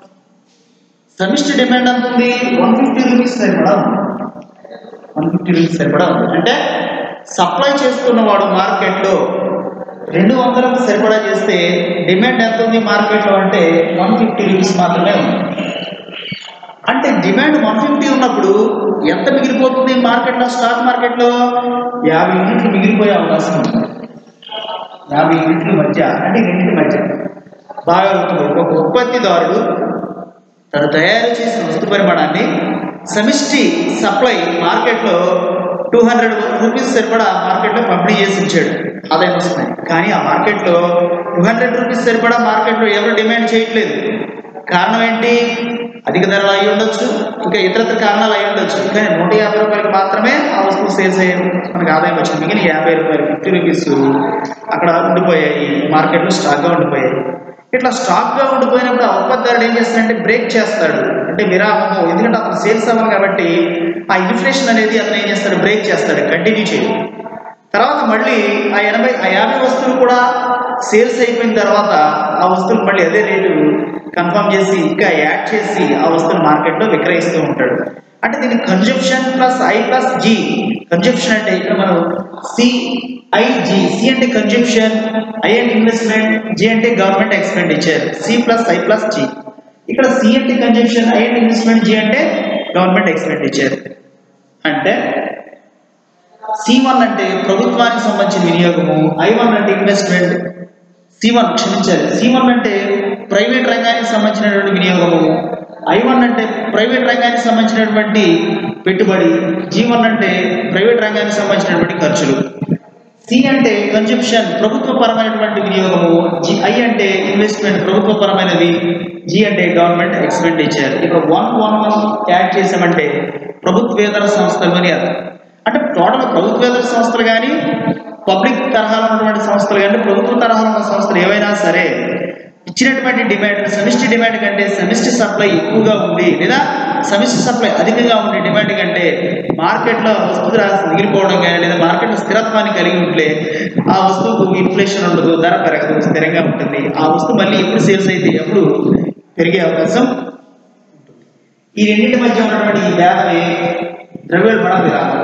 సమిష్టి డిమాండ్ ఎంత ఉంది వన్ ఫిఫ్టీ రూపీస్ సరిపడా ఉంది వన్ ఫిఫ్టీ రూపీస్ సరిపడా ఉంది అంటే సప్లై చేస్తున్నవాడు మార్కెట్లో రెండు వందలకు సరిపడా చేస్తే డిమాండ్ ఎంత ఉంది మార్కెట్లో అంటే వన్ ఫిఫ్టీ రూపీస్ మాత్రమే ఉంది అంటే డిమాండ్ వన్ ఫిఫ్టీ ఉన్నప్పుడు ఎంత మిగిలిపోతుంది మార్కెట్లో స్టాక్ మార్కెట్లో యాభై యూనిట్లు మిగిలిపోయే అవకాశం ఉంది యాభై యూనిట్ల మధ్య అంటే ఈ రెండింటి మధ్య బాగా అవుతుంది ఒక ఉత్పత్తిదారుడు తను తయారు చేసిన వస్తు పరిమాణాన్ని సమిష్టి సప్లై మార్కెట్లో టూ హండ్రెడ్ రూపీస్ సరిపడా మార్కెట్లో పంపిణీ చేసి ఉంచాడు ఆదాయం వస్తున్నాయి కానీ ఆ మార్కెట్లో టూ హండ్రెడ్ రూపీస్ సరిపడా మార్కెట్లో ఎవరు డిమాండ్ చేయట్లేదు కారణం ఏంటి అధిక ధరలు అయి ఉండొచ్చు ఇంకా ఇతరత్ర కారణాలు అయి ఉండొచ్చు కానీ నూట యాభై రూపాయలకు మాత్రమే ఆ వస్తువు సేల్స్ అయ్యే మనకు ఆదాయం వచ్చింది మిగిలిన యాభై రూపాయలు ఫిఫ్టీ రూపీస్ అక్కడ ఉండిపోయాయి మార్కెట్లో స్టాక్గా ఉండిపోయాయి ఇట్లా స్టాక్గా ఉండిపోయినప్పుడు ఆ ఉత్పత్తిదారుడు ఏం చేస్తాడంటే బ్రేక్ చేస్తాడు అంటే విరామము ఎందుకంటే అతను సేల్స్ అవ్వాలి కాబట్టి ఆ ఇన్ఫ్లేషన్ అనేది అతను ఏం చేస్తాడు బ్రేక్ చేస్తాడు కంటిన్యూ చేయడు తర్వాత మళ్ళీ ఆ ఎనభై ఆ యాభై వస్తువులు కూడా సేల్స్ అయిపోయిన తర్వాత ఆ వస్తువులు మళ్ళీ అదే రేటు కన్ఫర్మ్ చేసి ఇంకా యాడ్ చేసి ఆ వస్తువులు మార్కెట్లో విక్రయిస్తూ ఉంటాడు అంటే దీన్ని consumption plus I plus G consumption అంటే ఇక్కడ మనం సి ఐజి సి అంటే కన్జంప్షన్ ఐ అంటే ఇన్వెస్ట్మెంట్ జి అంటే government expenditure C plus I plus G ఇక్కడ సి అంటే కన్జంప్షన్ ఐ అంటే ఇన్వెస్ట్మెంట్ జి అంటే గవర్నమెంట్ ఎక్స్పెండిచర్ అంటే సి వన్ అంటే ప్రభుత్వానికి సంబంధించిన వినియోగము ఐ వన్ అంటే ఇన్వెస్ట్మెంట్ సి వన్ క్షమించాలి సి వన్ అంటే ప్రైవేట్ రంగానికి సంబంధించినటువంటి వినియోగము ఐ వన్ అంటే ప్రైవేట్ రంగానికి సంబంధించినటువంటి పెట్టుబడి జీ వన్ అంటే ప్రైవేట్ రంగానికి సంబంధించినటువంటి ఖర్చులు సి అంటే కన్జంప్షన్ ప్రభుత్వపరమైనటువంటి వినియోగము జి ఐ అంటే ఇన్వెస్ట్మెంట్ ప్రభుత్వపరమైనది జి అంటే గవర్నమెంట్ ఎక్స్పెండిచర్ ఇక్కడ వన్ వన్ వన్ యాడ్ చేసామంటే ప్రభుత్వేతర సంస్థలు అని అర్థం అంటే టోటల్ ప్రభుత్వేతర సంస్థలు కానీ పబ్లిక్ తరహాలో ఉన్నటువంటి సంస్థలు కానీ ప్రభుత్వ తరహాలో ఉన్న సంస్థలు ఏవైనా సరే ఇచ్చినటువంటి డిమాండ్ సమిష్టి డిమాండ్ కంటే సమిష్టి సప్లై ఎక్కువగా ఉంది లేదా సమిష్టి సప్లై అధికంగా ఉండే డిమాండ్ కంటే మార్కెట్లో వస్తువు ధర మిగిలిపోవడం కానీ లేదా మార్కెట్లో స్థిరత్వాన్ని కలిగి ఉంటే ఆ వస్తువుకు ఇన్ఫ్లేషన్ ఉండదు ధర పెరగదు స్థిరంగా ఉంటుంది ఆ వస్తువు మళ్ళీ ఎప్పుడు సేల్స్ అయితే ఎప్పుడు పెరిగే అవకాశం ఉంటుంది ఈ రెండింటి మధ్య ఉన్నటువంటి ఈ భేదమే ద్రవ్యోల్బణ విరామం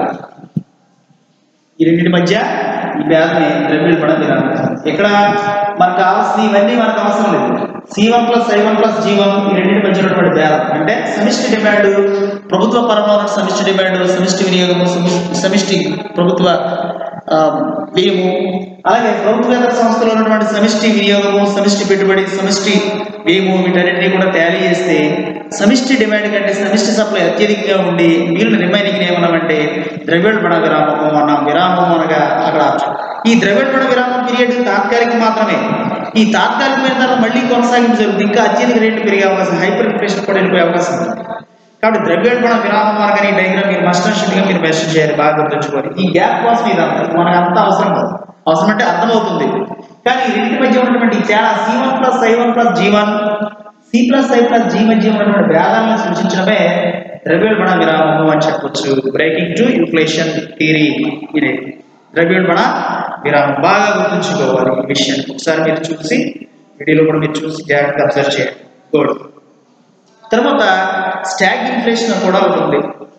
ఈ రెండింటి మధ్య ఈ భేదమే ద్రవ్యోల్బణ విరామం ఇక్కడ మనకు కావాల్సిన ఇవన్నీ మనకు అవసరం లేదు C one plus I one plus G one ఈ రెండింటి మధ్య ఉన్నటువంటి భేదం అంటే సమిష్టి డిమాండ్ ప్రభుత్వ పరంలో ఉన్న సమిష్టి డిమాండ్ సమిష్టి వినియోగము సమి- సమిష్టి ప్రభుత్వ ఆ, వ్యయము అలాగే ప్రభుత్వేతర సంస్థలో ఉన్నటువంటి సమిష్టి వినియోగము సమిష్టి పెట్టుబడి సమిష్టి వ్యయము వీటన్నిటిని కూడా టాలీ చేస్తే సమిష్టి డిమాండ్ కంటే సమిష్టి సప్లై అత్యధికంగా ఉండి మిగిలిన రిమైనింగ్ ఏమన్నామంటే ద్రవ్యోల్బణ విరామము అన్నాం విరామము అనగా అక్కడ ఈ ద్రవ్యోల్బణ విరామం పీరియడ్ తాత్కాలికం మాత్రమే ఈ తాత్కాలికమైన తర్వాత మళ్ళీ కొనసాగింపు జరుగుతుంది ఇంకా అత్యధిక రేట్లు పెరిగే అవకాశం హైపర్ ఇన్ఫ్లేషన్ కూడా వెళ్ళిపోయే అవకాశం ఉంది కాబట్టి ద్రవ్యోల్బణ విరామం అనగానే ఈ డైగ్రామ్ మీరు మస్ట్ అండ్ షుడ్గా మీరు మెన్షన్ చేయాలి బాగా గుర్తుంచుకోవాలి ఈ గ్యాప్ కోసం ఇదంతా మనకు అంత అవసరం కాదు అవసరం అంటే అర్థమవుతుంది కానీ ఈ రెండింటి మధ్య ఉన్నటువంటి ఈ తేడా C one plus I one plus G one C plus I plus G మధ్య ఉన్నటువంటి భేదాలను సూచించడమే ద్రవ్యోల్బణ విరామము అని చెప్పొచ్చు బ్రేకింగ్ టు ఇన్ఫ్లేషన్ థియరీ ఇది ద్రవ్యోల్బణ విరామం బాగా గుర్తుంచుకోవాలి ఈ విషయం ఒకసారి మీరు చూసి వీడియోలో కూడా మీరు చూసి జాగ్రత్తగా అబ్జర్వ్ చేయండి గుడ్ తర్వాత స్టాగ్ ఇన్ఫ్లేషన్ కూడా ఉంటుంది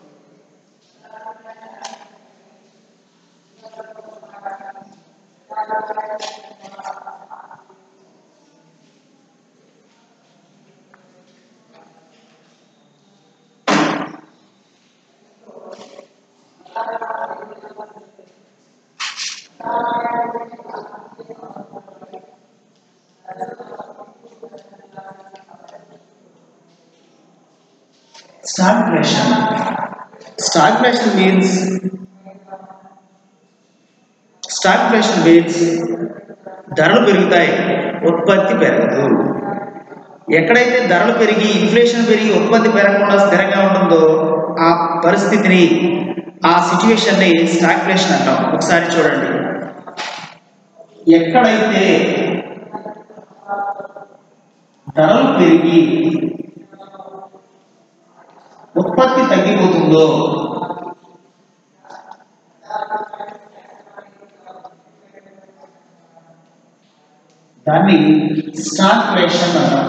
Stagflation. Stagflation means stagflation means ధరలు పెరుగుతాయి ఉత్పత్తి పెరగదు ఎక్కడైతే ధరలు పెరిగి ఇన్ఫ్లేషన్ పెరిగి ఉత్పత్తి పెరగకుండా స్థిరంగా ఉంటుందో ఆ పరిస్థితిని ఆ సిచ్యువేషన్ని స్టాగ్ఫ్లేషన్ అంటాం ఒకసారి చూడండి ఎక్కడైతే ధరలు పెరిగి ఉత్పత్తి తగ్గిపోతుందో దాన్ని స్టాగ్ఫ్లేషన్ అంటాం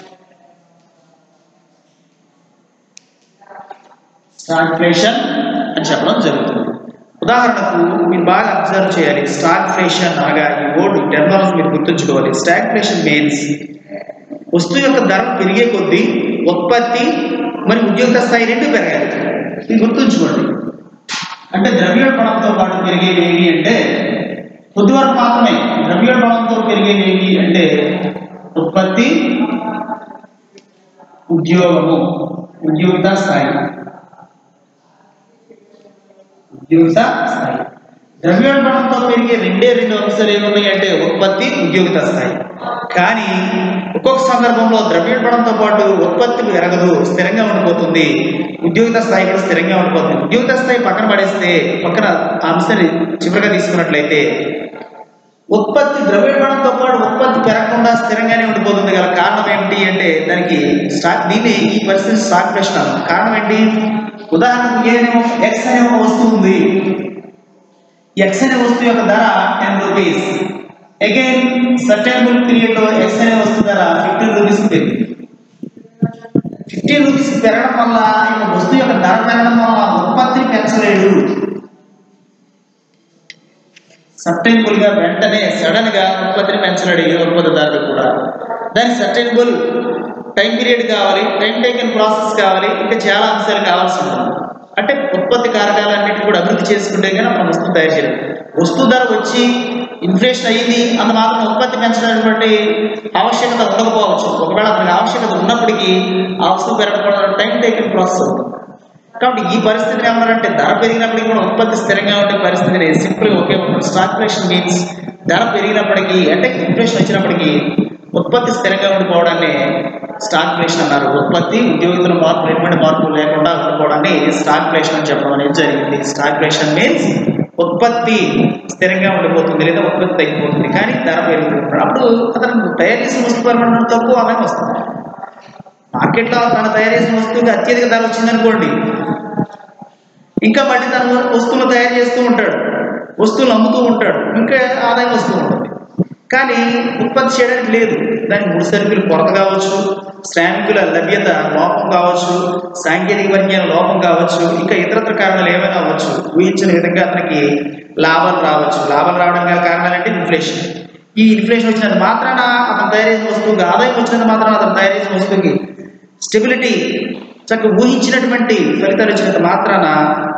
స్టాగ్ఫ్లేషన్ అని చెప్పడం జరుగుతుంది ఉదాహరణకు మీరు బాగా అబ్జర్వ్ చేయాలి స్టాగ్ఫ్లేషన్ అనగా ఈ వర్డ్ టెర్మినాలజీ మీరు గుర్తుంచుకోవాలి స్టాగ్ఫ్లేషన్ మీన్స్ వస్తువు యొక్క ధర పెరిగే కొద్దీ ఉత్పత్తి మరి ఉద్యోగ స్థాయి రెండు పెరగాలి ఇది గుర్తుంచుకోండి అంటే ద్రవ్యోల్బణంతో పాటు పెరిగేవి ఏవి అంటే కొద్ది వరకు మాత్రమే ద్రవ్యోల్బణంతో పెరిగేవి ఏవి అంటే ఉత్పత్తి ఉద్యోగము ఉద్యోగిత స్థాయి ఉద్యోగిత స్థాయి ద్రవ్యోల్బణంతో పెరిగే రెండే రెండు అంశాలు ఏమున్నాయి అంటే ఉత్పత్తి ఉద్యోగిత స్థాయి కానీ ఒక్కొక్క సందర్భంలో ద్రవ్యోల్బణంతో పాటు ఉత్పత్తి పెరగదు స్థిరంగా ఉండిపోతుంది ఉద్యోగిత స్థాయి కూడా స్థిరంగా ఉండిపోతుంది ఉద్యోగిత స్థాయి పక్కన పడేస్తే పక్కన ఆ అంశాన్ని చివరిగా తీసుకున్నట్లయితే ఉత్పత్తి ద్రవ్యోల్బణంతో పాటు ఉత్పత్తి పెరగకుండా స్థిరంగానే ఉండిపోతుంది గల కారణం ఏంటి అంటే దానికి స్టాక్ దీన్ని ఈ పరిస్థితి స్టాక్ ప్రశ్న కారణం ఏంటి ఉదాహరణకు ఏదైనా ఎక్స్ అనే ఒక వస్తువు ఉంది ఎక్స్ అనే వస్తువు యొక్క ధర ten rupees again sustainable period లో ఎక్స్ అనే వస్తువు ధర ఫిఫ్టీన్ రూపీస్ పెరిగింది ఫిఫ్టీన్ రూపీస్ పెరగడం వల్ల ఈ వస్తువు యొక్క ధర పెరగడం వల్ల ఉత్పత్తిని పెంచలేడు సస్టైనబుల్ గా వెంటనే సడన్ గా ఉత్పత్తిని పెంచలేడు ఏ ఉత్పత్తిదారుడు కూడా దానికి సస్టైనబుల్ టైం పీరియడ్ కావాలి టైం టేకన్ ప్రాసెస్ కావాలి ఇంకా చాలా అంశాలు కావాల్సి ఉంటుంది అంటే ఉత్పత్తి కారకాలన్నింటినీ కూడా అభివృద్ధి చేసుకుంటే కానీ మనం వస్తువు తయారు చేయలేం వస్తువు ధర వచ్చి ఇన్ఫ్లేషన్ అయ్యింది అంత మాత్రం ఉత్పత్తి పెంచడానికి ఆవశ్యకత ఉండకపోవచ్చు ఒకవేళ అతనికి ఆవశ్యకత ఉన్నప్పటికీ ఆ వస్తువు పెరగడం టైం టేకన్ ప్రాసెస్ అవుతుంది కాబట్టి ఈ పరిస్థితిని ఏమన్నారంటే ధర పెరిగినప్పటికీ కూడా ఉత్పత్తి స్థిరంగా ఉండే పరిస్థితిని సింపుల్ ఒకే స్టాగ్ఫ్లేషన్ మీన్స్ ధర పెరిగినప్పటికీ అంటే ఇన్ఫ్లేషన్ వచ్చినప్పటికీ ఉత్పత్తి స్థిరంగా ఉండిపోవడాన్ని స్టాగ్ఫ్లేషన్ అన్నారు ఉత్పత్తి ఉద్యోగుల మార్పులు ఎటువంటి మార్పులు లేకుండా ఉండిపోవడాన్ని స్టాగ్ఫ్లేషన్ అని చెప్పడం అనేది జరిగింది స్టాగ్ఫ్లేషన్ మీన్స్ ఉత్పత్తి స్థిరంగా ఉండిపోతుంది లేదా ఉత్పత్తి తగ్గిపోతుంది కానీ ధర పెరుగుతుంది అప్పుడు అతను తయారు చేసిన వస్తువు పరిమాణం తక్కువ ఆదాయం వస్తుంది మార్కెట్లో తను తయారు చేసిన వస్తువుకి అత్యధిక ధర వచ్చిందనుకోండి ఇంకా మళ్ళీ తను వస్తువులు తయారు చేస్తూ ఉంటాడు వస్తువులు అమ్ముతూ ఉంటాడు ఇంకా ఆదాయం వస్తూ ఉంటుంది కానీ ఉత్పత్తి చేయడానికి లేదు దానికి ముడి సరుకులు కొరత కావచ్చు శ్రామికుల లభ్యత లోపం కావచ్చు సాంకేతిక పరిజ్ఞాన లోపం కావచ్చు ఇంకా ఇతరత్ర కారణాలు ఏమైనా అవ్వచ్చు ఊహించిన విధంగా అతనికి లాభాలు రావచ్చు లాభాలు రావడం గల కారణాలు అంటే ఇన్ఫ్లేషన్ ఈ ఇన్ఫ్లేషన్ వచ్చినంత మాత్రాన అతను తయారు చేసిన వస్తువుకి ఆదాయం వచ్చినంత మాత్రాన అతను తయారు చేసిన వస్తువుకి స్టెబిలిటీ చక్కగా ఊహించినటువంటి ఫలితాలు వచ్చినంత మాత్రాన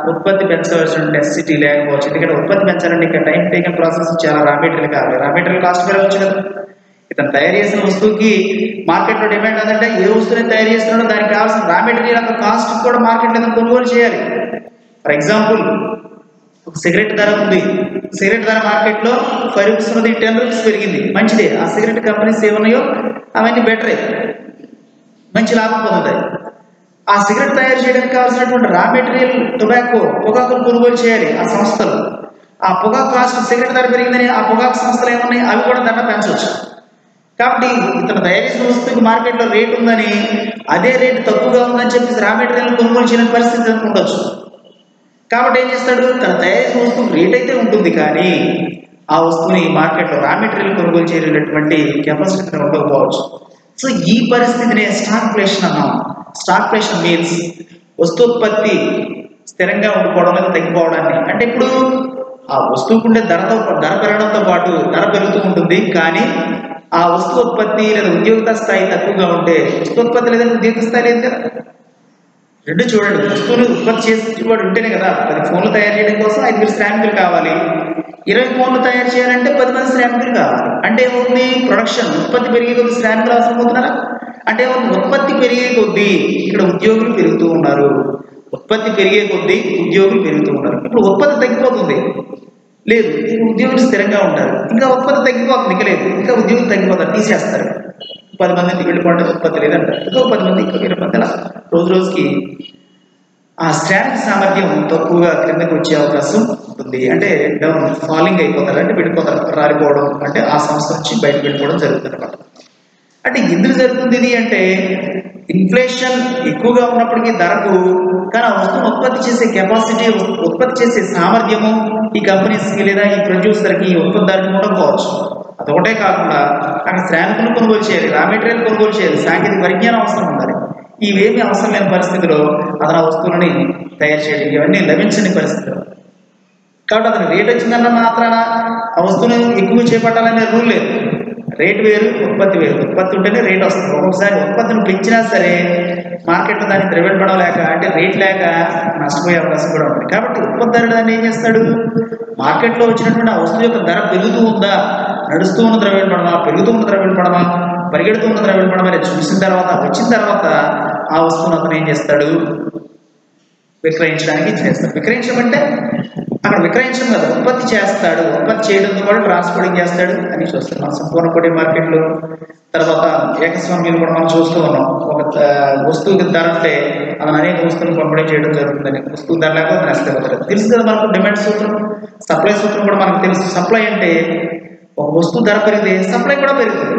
ఉత్పత్తి పెంచవలసిన నెసిటీ లేకపోవచ్చు ఎందుకంటే ఉత్పత్తి పెంచాలంటే ఇక్కడ టైం టేకన్ ప్రాసెస్ చాలా రా మెటీరియల్ కావాలి రా మెటీరియల్ కాస్ట్ పెరగవచ్చు కదా ఇతను తయారు చేసిన వస్తువుకి మార్కెట్లో డిమాండ్ ఏంటంటే ఏ వస్తువుని తయారు చేస్తున్నాడో దానికి కావాల్సిన రా మెటీరియల్ యొక్క కాస్ట్ కూడా మార్కెట్లో ఇతను కొనుగోలు చేయాలి ఫర్ ఎగ్జాంపుల్ ఒక సిగరెట్ ధర ఉంది సిగరెట్ ధర మార్కెట్లో ఫైవ్ రూపీస్ ఉన్నది టెన్ రూపీస్ పెరిగింది మంచిదే ఆ సిగరెట్ కంపెనీస్ ఏమున్నాయో అవన్నీ బెటరే మంచి లాభం పొందుతాయి ఆ సిగరెట్ తయారు చేయడానికి కావాల్సినటువంటి రా మెటీరియల్ టొబాకో పొగాకును కొనుగోలు చేయాలి ఆ సంస్థలు ఆ పొగాకు కాస్ట్ సిగరెట్ ధర పెరిగిందని ఆ పొగాకు సంస్థలు ఏమున్నాయి అవి కూడా ధర పెంచవచ్చు కాబట్టి ఇతను తయారు చేసిన వస్తువుకి మార్కెట్లో రేట్ ఉందని అదే రేటు తక్కువగా ఉందని చెప్పేసి రా మెటీరియల్ కొనుగోలు చేయని పరిస్థితి ఇతనికి ఉండొచ్చు కాబట్టి ఏం చేస్తాడు తన తయారు చేసిన వస్తువు రేట్ అయితే ఉంటుంది కానీ ఆ వస్తువుని మార్కెట్లో రా మెటీరియల్ కొనుగోలు చేయలేనటువంటి కెపాసిటీ ఉండకపోవచ్చు సో ఈ పరిస్థితిని స్టాక్ ప్లేషన్ అన్నాం స్టాక్ ప్లేషన్ మీన్స్ వస్తోత్పత్తి స్థిరంగా ఉండిపోవడం లేదా తగ్గిపోవడాన్ని అంటే ఇప్పుడు ఆ వస్తువుకు ఉండే ధరతో ధర పెరగడంతో పాటు ధర పెరుగుతూ ఉంటుంది కానీ ఆ వస్తువు ఉత్పత్తి లేదా ఉద్యోగత స్థాయి తక్కువగా ఉంటే వస్తోత్పత్తి లేదా ఉద్యోగ స్థాయి లేదు కదా రెండు చూడండి వస్తువుని ఉత్పత్తి చేసేవాడు ఉంటేనే కదా పది ఫోన్లు తయారు చేయడం కోసం ఐదుగురు శ్రామికులు కావాలి ఇరవై ఫోన్లు తయారు చేయాలంటే పది మంది శ్రామికులు కావాలి అంటే ఏమవుతుంది ప్రొడక్షన్ ఉత్పత్తి పెరిగే కొద్ది శ్రామికులు అవసరం అవుతున్నారా అంటే ఏమవుతుంది? ఉత్పత్తి పెరిగే కొద్దీ ఇక్కడ ఉద్యోగులు పెరుగుతూ ఉన్నారు ఉత్పత్తి పెరిగే కొద్దీ ఉద్యోగులు పెరుగుతూ ఉన్నారు ఇప్పుడు ఉత్పత్తి తగ్గిపోతుంది లేదు ఇప్పుడు ఉద్యోగులు స్థిరంగా ఉంటారు ఇంకా ఉత్పత్తి తగ్గిపోతుంది ఇంకా లేదు ఇంకా ఉద్యోగులు తగ్గిపోతారు తీసేస్తారు పది మందికి వెళ్ళిపోతే ఉత్పత్తి లేదంటారు ఇంకో పది మంది ఇంకో ఇరవై మంది అలా రోజు రోజుకి ఆ శ్రామిక సామర్థ్యం తక్కువగా క్రిందకి వచ్చే అవకాశం ఉంటుంది అంటే డౌన్ ఫాలింగ్ అయిపోతారు అంటే వెళ్ళిపోతారు రాలిపోవడం అంటే ఆ సంస్థ నుంచి బయటకు వెళ్ళిపోవడం జరుగుతుంది అనమాట అంటే ఎందుకు జరుగుతుంది ఇది అంటే ఇన్ఫ్లేషన్ ఎక్కువగా ఉన్నప్పటికీ ధరకు కానీ ఆ వస్తువును ఉత్పత్తి చేసే కెపాసిటీ ఉత్పత్తి చేసే సామర్థ్యము ఈ కంపెనీస్కి లేదా ఈ ప్రొడ్యూసర్కి ఈ ఉత్పత్తిదారుకి ఉండకపోవచ్చు అదొకటే కాకుండా అక్కడ శ్రామికులు కొనుగోలు చేయాలి రా మెటీరియల్ కొనుగోలు చేయాలి సాంకేతిక పరిజ్ఞానం అవసరం ఉండాలి ఇవేమీ అవసరం లేని పరిస్థితిలో అతను ఆ వస్తువులని తయారు చేయడం ఇవన్నీ లభించని పరిస్థితిలో కాబట్టి అతను రేట్ వచ్చిందన్న మాత్రాన ఆ వస్తువును ఎక్కువ చేపట్టాలనే రూల్ లేదు రేట్ వేరు ఉత్పత్తి వేరు ఉత్పత్తి ఉంటేనే రేట్ వస్తుంది ఒక్కొక్కసారి ఉత్పత్తిని పెంచినా సరే మార్కెట్లో దాన్ని ద్రవ్యపడం లేక అంటే రేట్ లేక నష్టపోయే అవకాశం కూడా ఉంటుంది కాబట్టి ఉత్పత్తిదారుడు దాన్ని ఏం చేస్తాడు మార్కెట్లో వచ్చినటువంటి ఆ వస్తువు యొక్క ధర పెరుగుతూ ఉందా నడుస్తూ ఉన్న ద్రవ్యపడమా పెరుగుతూ ఉన్న ద్రవ్యపడమా పరిగెడుతూ ఉన్న ద్రవ్యపడమా అనేది చూసిన తర్వాత వచ్చిన తర్వాత ఆ వస్తువును అతను ఏం చేస్తాడు విక్రయించడానికి చేస్తాడు విక్రయించడం అంటే అక్కడ విక్రయించడం కదా ఉత్పత్తి చేస్తాడు ఉత్పత్తి చేయడంతో పాటు ట్రాన్స్పోర్టింగ్ చేస్తాడు అని చూస్తున్నాం సంపూర్ణ కోటి మార్కెట్లో తర్వాత ఏకస్వామ్యం కూడా మనం చూస్తూ ఉన్నాం ఒక ఆ, వస్తువుకి ధర ఉంటే అతను అనేక వస్తువులను పంపిణీ చేయడం జరుగుతుందని వస్తువు ధర లేకపోతే నష్టపోతారు తెలుసు కదా మనకు డిమాండ్ సూత్రం సప్లై సూత్రం కూడా మనకు తెలుసు సప్లై అంటే ఒక వస్తువు ధర పెరిగితే సప్లై కూడా పెరుగుతుంది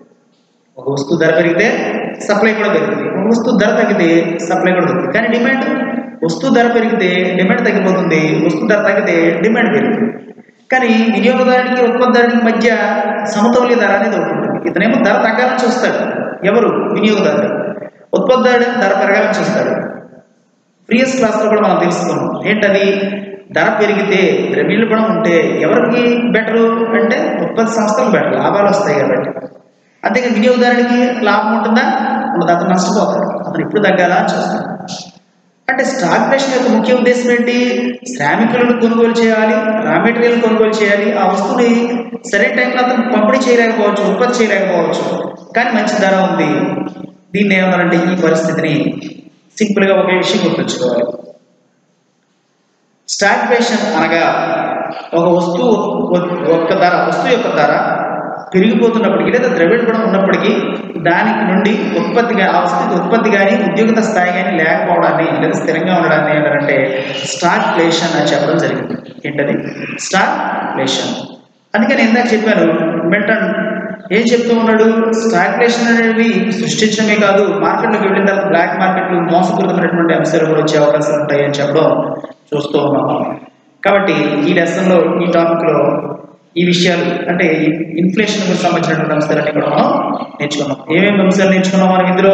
ఒక వస్తువు ధర పెరిగితే సప్లై కూడా పెరుగుతుంది ఒక వస్తువు ధర తగ్గితే సప్లై కూడా తగ్గుతుంది కానీ డిమాండ్ వస్తువు ధర పెరిగితే డిమాండ్ తగ్గిపోతుంది వస్తువు ధర తగ్గితే డిమాండ్ పెరుగుతుంది కానీ వినియోగదారునికి ఉత్పత్తిదారునికి మధ్య సమతౌల్య ధర అనేది ఒకటి ఉంటుంది ఇతనేమో ధర తగ్గాలని చూస్తాడు ఎవరు వినియోగదారుడు ఉత్పత్తిదారుడు ధర పెరగాలని చూస్తాడు ప్రీవియస్ క్లాస్లో కూడా మనం తెలుసుకున్నాం ఏంటది ధర పెరిగితే ద్రవ్యోల్బణం ఉంటే ఎవరికి బెటరు అంటే ఉత్పత్తి సంస్థలకు బెటర్ లాభాలు వస్తాయి కాబట్టి అంతేగా వినియోగదారునికి లాభం ఉంటుందా ఉండదు అతను నష్టపోతాడు అతను ఎప్పుడు తగ్గాలా అని చూస్తాడు అంటే స్టాక్ ప్లేషన్ యొక్క ముఖ్య ఉద్దేశం ఏంటి శ్రామికులను కొనుగోలు చేయాలి రా మెటీరియల్ కొనుగోలు చేయాలి ఆ వస్తువుని సరైన టైంలో అతను పంపిణీ చేయలేకపోవచ్చు ఉత్పత్తి చేయలేకపోవచ్చు కానీ మంచి ధర ఉంది దీన్ని ఏమన్నారంటే ఈ పరిస్థితిని సింపుల్గా ఒక విషయం గుర్తుంచుకోవాలి స్టాగ్ఫ్లేషన్ అనగా ఒక వస్తువు ఒక్క ధర వస్తువు యొక్క ధర పెరిగిపోతున్నప్పటికీ లేదా ద్రవ్యోల్బణం ఉన్నప్పటికీ దానికి నుండి ఉత్పత్తిగా ఆ వస్తువుకి ఉత్పత్తి కానీ ఉద్యోగత స్థాయి కానీ లేకపోవడాన్ని లేదా స్థిరంగా ఉండడాన్ని ఏంటంటే స్టాక్ ఫ్లేషన్ అని చెప్పడం జరిగింది ఏంటది స్టాక్ ఫ్లేషన్ అందుకని ఇందాక చెప్పాను మిల్టన్ ఏం చెప్తూ ఉన్నాడు స్టాగ్ఫ్లేషన్ అనేవి సృష్టించడమే కాదు మార్కెట్లోకి వెళ్ళిన తర్వాత బ్లాక్ మార్కెట్లు మోసపూరితమైనటువంటి అంశాలు కూడా వచ్చే అవకాశాలు ఉంటాయి అని చెప్పడం చూస్తూ ఉన్నాము కాబట్టి ఈ లెసన్లో ఈ టాపిక్లో ఈ విషయాలు అంటే ఇన్ఫ్లేషన్ కు సంబంధించినటువంటి అంశాలన్నీ కూడా మనం నేర్చుకున్నాం ఏమేమి అంశాలు నేర్చుకున్నాం మనం ఇందులో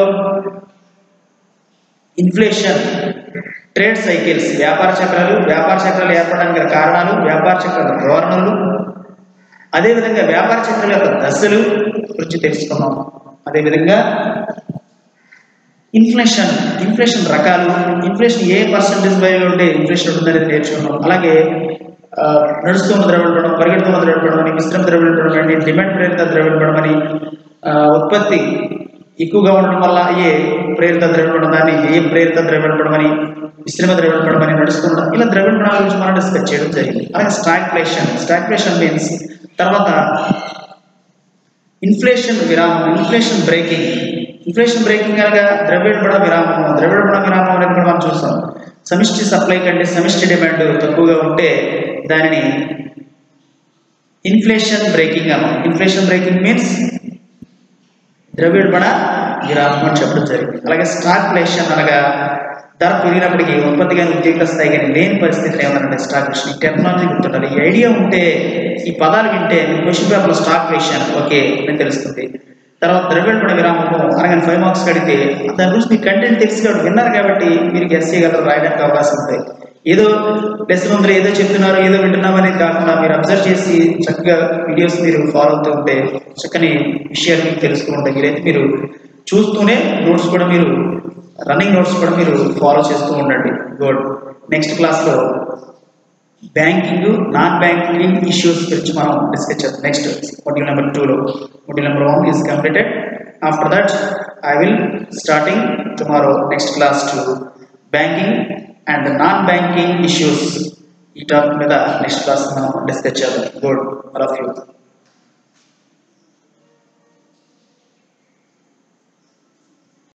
ఇన్ఫ్లేషన్ ట్రేడ్ సైకిల్స్ వ్యాపార చక్రాలు వ్యాపార చక్రాలు ఏర్పడడానికి గల కారణాలు వ్యాపార చక్రాల ధోరణులు అదేవిధంగా వ్యాపార చక్రాల యొక్క దశలు గురించి తెలుసుకున్నాం అదేవిధంగా ఇన్ఫ్లేషన్ ఇన్ఫ్లేషన్ రకాలు ఇన్ఫ్లేషన్ ఏ పర్సంటేజ్ బై ఉంటే ఇన్ఫ్లేషన్ ఉంటుందనేది నేర్చుకున్నాం అలాగే ఆ, నడుస్తున్న ద్రవ్యపడం పరిగెడుతున్న ద్రవ్యపడం అని మిశ్రమ ద్రవ్యపడం అని డిమాండ్ ప్రేరిత ద్రవ్యపడం అని ఆ, ఉత్పత్తి ఎక్కువగా ఉండడం వల్ల అయ్యే ప్రేరిత ద్రవ్యపడం దాన్ని ఏ ప్రేరిత ద్రవ్యపడం అని మిశ్రమ ద్రవ్యపడం అని నడుస్తుండడం ఇలా ద్రవ్యపడాల గురించి మనం డిస్కస్ చేయడం జరిగింది అలాగే స్టాగ్ఫ్లేషన్ స్టాగ్ఫ్లేషన్ మీన్స్ తర్వాత ఇన్ఫ్లేషన్ విరామం ఇన్ఫ్లేషన్ బ్రేకింగ్ ఇన్ఫ్లేషన్ బ్రేకింగ్ అనగా ద్రవ్యోల్బణ విరామం ద్రవ్యోల్బణ విరామం అనేది కూడా మనం చూస్తాం సమిష్టి సప్లై కంటే సమిష్టి డిమాండ్ తక్కువగా ఉంటే దానిని ఇన్ఫ్లేషన్ బ్రేకింగ్ అన్నాం ఇన్ఫ్లేషన్ బ్రేకింగ్ మీన్స్ ద్రవ్యోల్బణ విరామం అని చెప్పడం జరిగింది అలాగే స్టాగ్ఫ్లేషన్ అనగా ధర పెరిగినప్పటికీ ఉత్పత్తి కానీ ఉద్యోగ స్థాయి కానీ లేని పరిస్థితిని ఏమన్నారంటే స్టాగ్ఫ్లేషన్ ఈ టెక్నాలజీ గుర్తుండాలి ఈ ఐడియా ఉంటే ఈ పదాలు వింటే క్వశ్చన్ పేపర్లో స్టాగ్ఫ్లేషన్ ఓకే అని తెలుస్తుంది తర్వాత ద్రవ్యోల్బణ విరామము అనగానే ఫైవ్ మార్క్స్ కడితే దాని గురించి మీకు కంటెంట్ తెలిసి కాబట్టి విన్నారు కాబట్టి మీరు గెస్ చేయగలరు రాయడానికి అవకాశం ఉంటాయి ఏదో లెసన్ ఉందో ఏదో చెప్తున్నారు ఏదో వింటున్నామనేది కాకుండా మీరు అబ్జర్వ్ చేసి చక్కగా వీడియోస్ మీరు ఫాలో అవుతూ ఉంటే చక్కని విషయాలు మీకు తెలుస్తూ ఉంటాయి మీరైతే మీరు చూస్తూనే నోట్స్ కూడా మీరు రన్నింగ్ నోట్స్ కూడా మీరు ఫాలో చేస్తూ ఉండండి గుడ్ నెక్స్ట్ క్లాస్లో బ్యాంకింగ్ నాన్ బ్యాంకింగ్ ఇష్యూస్ గురించి మనం డిస్కస్ చేద్దాం నెక్స్ట్ మోడ్యూల్ నెంబర్ టూలో module number one is completed after that I will starting tomorrow next class to banking and non banking issues ఈ టాపిక్ మీద next class మనం discuss చేద్దాం good all of you